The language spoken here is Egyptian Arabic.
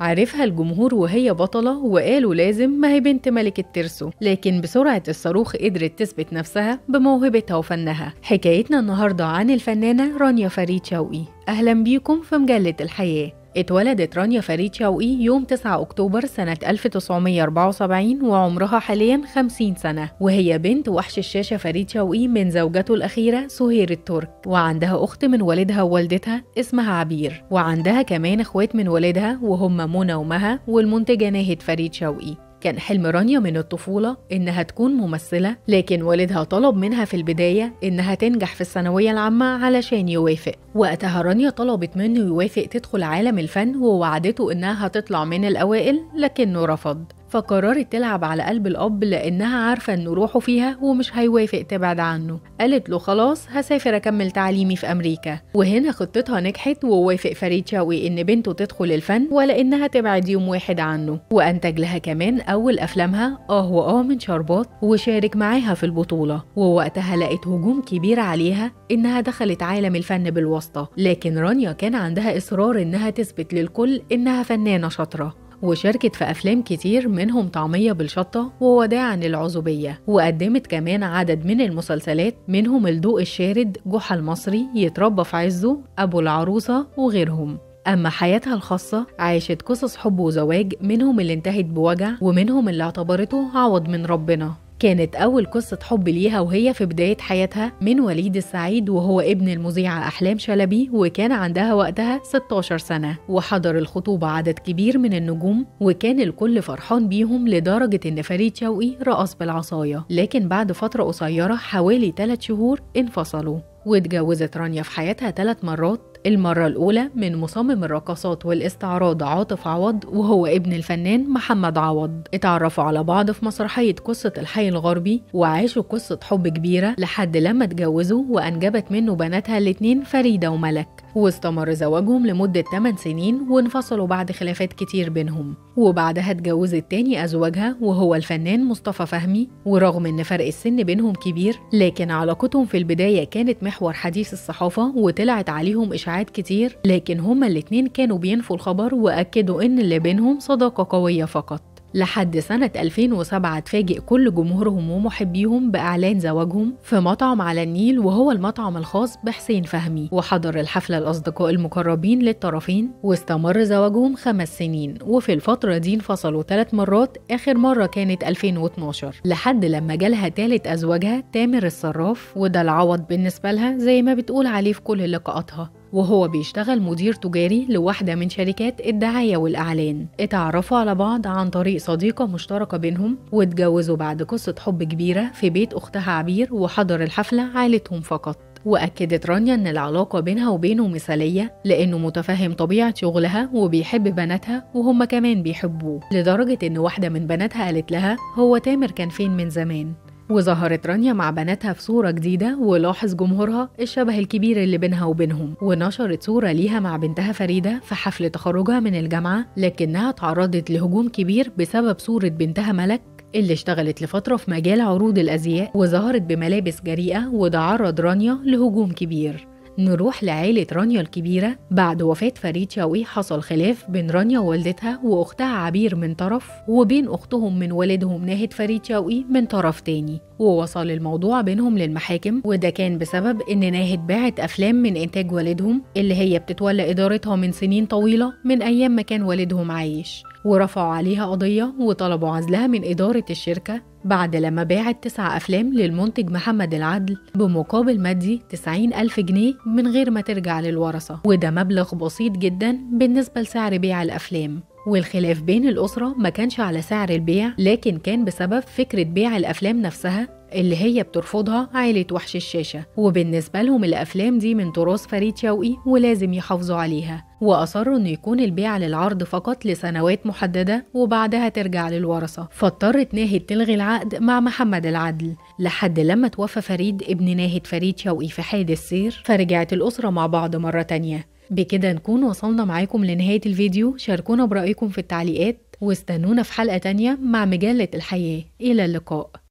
عرفها الجمهور وهي بطلة وقالوا لازم ما هي بنت ملك الترسو لكن بسرعة الصاروخ قدرت تثبت نفسها بموهبتها وفنها حكايتنا النهاردة عن الفنانة رانيا فريد شوقي أهلا بيكم في مجلة الحياة اتولدت رانيا فريد شوقي يوم 9 أكتوبر سنة 1974 وعمرها حاليا 50 سنة وهي بنت وحش الشاشة فريد شوقي من زوجته الأخيرة سهير الترك وعندها أخت من والدها ووالدتها اسمها عبير وعندها كمان إخوات من والدها وهم منى ومها والمنتجة ناهد فريد شوقي كان حلم رانيا من الطفولة إنها تكون ممثلة لكن والدها طلب منها في البداية إنها تنجح في الثانوية العامة علشان يوافق وقتها رانيا طلبت منه يوافق تدخل عالم الفن ووعدته إنها هتطلع من الأوائل لكنه رفض فقررت تلعب على قلب الأب لأنها عارفة إنه روحه فيها ومش هيوافق تبعد عنه قالت له خلاص هسافر أكمل تعليمي في أمريكا وهنا خطتها نجحت ووافق فريد شوقي إن بنته تدخل الفن ولا إنها تبعد يوم واحد عنه وأنتج لها كمان أول أفلامها آه وآه من شربات وشارك معاها في البطولة ووقتها لقت هجوم كبير عليها إنها دخلت عالم الفن بالواسطة لكن رانيا كان عندها إصرار إنها تثبت للكل إنها فنانة شاطرة وشاركت في أفلام كتير منهم طعمية بالشطة ووداعا للعزوبية وقدمت كمان عدد من المسلسلات منهم الضوء الشارد جحا المصري يتربى في عزه أبو العروسة وغيرهم أما حياتها الخاصة عاشت قصص حب وزواج منهم اللي انتهت بوجع ومنهم اللي اعتبرته عوض من ربنا كانت أول قصة حب ليها وهي في بداية حياتها من وليد السعيد وهو ابن المذيعة أحلام شلبي وكان عندها وقتها 16 سنة وحضر الخطوبة عدد كبير من النجوم وكان الكل فرحان بيهم لدرجة إن فريد شوقي رقص بالعصاية لكن بعد فترة قصيرة حوالي 3 شهور انفصلوا واتجوزت رانيا في حياتها ثلاث مرات المرة الأولى من مصمم الرقصات والاستعراض عاطف عوض وهو ابن الفنان محمد عوض اتعرفوا على بعض في مسرحية قصة الحي الغربي وعاشوا قصة حب كبيرة لحد لما اتجوزوا وأنجبت منه بناتها الاتنين فريدة وملك واستمر زواجهم لمدة 8 سنين وانفصلوا بعد خلافات كتير بينهم وبعدها اتجوزت تاني أزواجها وهو الفنان مصطفى فهمي ورغم إن فرق السن بينهم كبير لكن علاقتهم في البداية كانت محور حديث الصحافة وطلعت عليهم إشاعات كتير لكن هما الاتنين كانوا بينفوا الخبر وأكدوا إن اللي بينهم صداقة قوية فقط لحد سنة 2007 اتفاجئ كل جمهورهم ومحبيهم بإعلان زواجهم في مطعم على النيل وهو المطعم الخاص بحسين فهمي وحضر الحفلة الأصدقاء المقربين للطرفين واستمر زواجهم خمس سنين وفي الفترة دي انفصلوا ثلاث مرات آخر مرة كانت 2012 لحد لما جالها تالت أزواجها تامر الصراف وده العوض بالنسبة لها زي ما بتقول عليه في كل لقاءاتها وهو بيشتغل مدير تجاري لواحدة من شركات الدعاية والإعلان اتعرفوا على بعض عن طريق صديقة مشتركة بينهم واتجوزوا بعد قصة حب كبيرة في بيت أختها عبير وحضر الحفلة عائلتهم فقط وأكدت رانيا إن العلاقة بينها وبينه مثالية لأنه متفهم طبيعة شغلها وبيحب بناتها وهم كمان بيحبوه لدرجة إن واحدة من بناتها قالت لها هو تامر كان فين من زمان وظهرت رانيا مع بناتها في صورة جديدة ولاحظ جمهورها الشبه الكبير اللي بينها وبينهم ونشرت صورة ليها مع بنتها فريدة في حفل تخرجها من الجامعة لكنها تعرضت لهجوم كبير بسبب صورة بنتها ملك اللي اشتغلت لفترة في مجال عروض الأزياء وظهرت بملابس جريئة وده عرض رانيا لهجوم كبير نروح لعائلة رانيا الكبيرة بعد وفاة فريد شوقي حصل خلاف بين رانيا ووالدتها وأختها عبير من طرف وبين أختهم من والدهم ناهد فريد شوقي من طرف تاني ووصل الموضوع بينهم للمحاكم وده كان بسبب إن ناهد باعت أفلام من إنتاج والدهم اللي هي بتتولى إدارتها من سنين طويلة من أيام ما كان والدهم عايش ورفعوا عليها قضية وطلبوا عزلها من إدارة الشركة بعد لما باعت تسع أفلام للمنتج محمد العدل بمقابل مادي 90 ألف جنيه من غير ما ترجع للورثة وده مبلغ بسيط جدا بالنسبة لسعر بيع الأفلام والخلاف بين الأسرة ما كانش على سعر البيع لكن كان بسبب فكرة بيع الأفلام نفسها اللي هي بترفضها عائلة وحش الشاشة وبالنسبة لهم الأفلام دي من تراث فريد شوقي ولازم يحافظوا عليها وأصروا إنه يكون البيع للعرض فقط لسنوات محددة وبعدها ترجع للورثة فاضطرت ناهد تلغي العقد مع محمد العدل لحد لما توفى فريد ابن ناهد فريد شوقي في حادث سير فرجعت الأسرة مع بعض مرة تانية بكده نكون وصلنا معاكم لنهاية الفيديو شاركونا برأيكم في التعليقات واستنونا في حلقة تانية مع مجلة الحياة إلى اللقاء